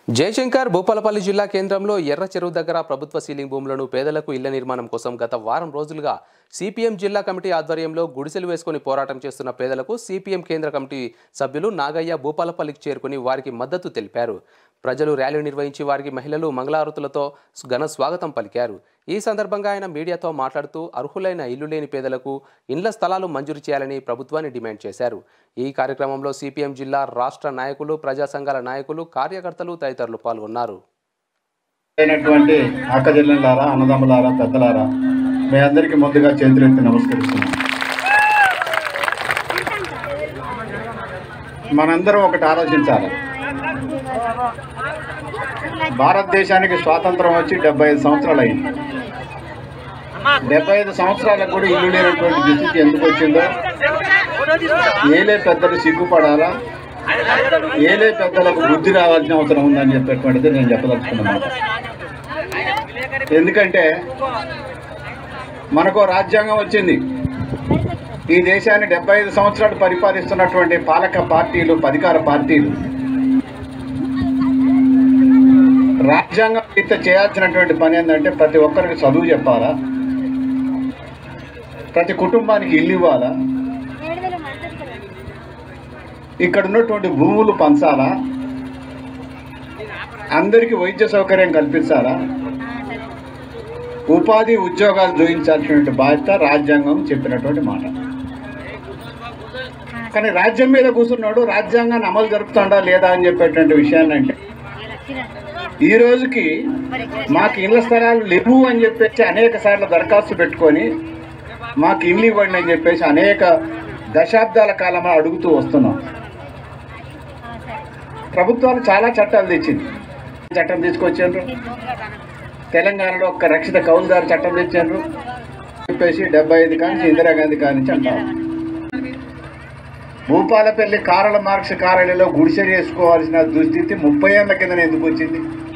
జయశంకర్ భూపాలపల్లి జిల్లా కేంద్రంలో ఎర్ర చెరువు దగ్గర ప్రభుత్వ సీలింగ్ భూములను పేదలకు ఇళ్ల నిర్మాణం కోసం గత వారం రోజులుగా సిపిఎం జిల్లా కమిటీ ఆధ్వర్యంలో గుడిసెలు వేసుకుని పోరాటం చేస్తున్న పేదలకు సిపిఎం కేంద్ర కమిటీ సభ్యులు నాగయ్య భూపాలపల్లికి చేరుకుని వారికి మద్దతు తెలిపారు ప్రజలు ర్యాలీ నిర్వహించి వారికి మహిళలు మంగళారతులతో ఘన స్వాగతం పలికారు ఈ సందర్భంగా ఆయన మీడియాతో మాట్లాడుతూ అర్హులైన ఇల్లు లేని పేదలకు ఇండ్ల స్థలాలు మంజూరు చేయాలని ప్రభుత్వాన్ని డిమాండ్ చేశారు ఈ కార్యక్రమంలో సిపిఎం జిల్లా రాష్ట్ర నాయకులు ప్రజా సంఘాల నాయకులు కార్యకర్తలు తదితరులు పాల్గొన్నారు అయినటువంటి అక్కజల్లారా అన్నదమ్ములారా పెద్దలారా మీ అందరికీ ముందుగా చేతులెత్తి నమస్కరిస్తున్నాం మనందరం ఒకటి ఆలోచించాలి భారతదేశానికి స్వాతంత్రం వచ్చి డెబ్బై ఐదు సంవత్సరాలు అయింది డెబ్బై ఐదు సంవత్సరాలకు కూడా ఇల్లు లేనటువంటి దుస్థితి ఎందుకు వచ్చిందో ఏలే పెద్దలు సిగ్గుపడాలా ఏలే పెద్దలకు బుద్ధి రావాల్సిన అవసరం ఉందని చెప్పేటువంటిది నేను చెప్పదలుచుకున్నాను ఎందుకంటే మనకు రాజ్యాంగం వచ్చింది ఈ దేశాన్ని డెబ్బై ఐదు సంవత్సరాలు పరిపాలిస్తున్నటువంటి పాలక పార్టీలు అధికార పార్టీలు రాజ్యాంగం రీత్యా చేయాల్సినటువంటి పని ఏంటంటే ప్రతి ఒక్కరికి చదువు చెప్పాలా ప్రతి కుటుంబానికి ఇల్లు ఇవ్వాలా ఇక్కడ ఉన్నటువంటి భూములు పంచాలా అందరికీ వైద్య సౌకర్యం కల్పించాలా ఉపాధి ఉద్యోగాలు చూపించాల్సినటువంటి బాధ్యత రాజ్యాంగం చెప్పినటువంటి మాట కానీ రాజ్యం మీద కూర్చున్నాడు రాజ్యాంగాన్ని అమలు జరుపుతాడా లేదా అని చెప్పేటువంటి విషయాన్ని అంటే ఈ రోజుకి మాకు ఇళ్ల స్థలాలు లేవు అని చెప్పేసి అనేక సార్లు దరఖాస్తు పెట్టుకొని మాకు ఇల్లు ఇవ్వండి అని చెప్పేసి అనేక దశాబ్దాల కాలం అడుగుతూ వస్తున్నాం ప్రభుత్వాలు చాలా చట్టాలు తెచ్చింది చట్టం తీసుకొచ్చారు తెలంగాణలో ఒక రక్షిత కౌలుదారు చట్టం తెచ్చారు చెప్పేసి డెబ్బై ఐదు కానీ ఇందిరాగాంధీ కానించి అంటారు భూపాలపల్లి కారల మార్క్స్ కారణిలో గుడిసె చేసుకోవాల్సిన దుస్థితి ముప్పై ఏళ్ళ కింద ఎందుకు వచ్చింది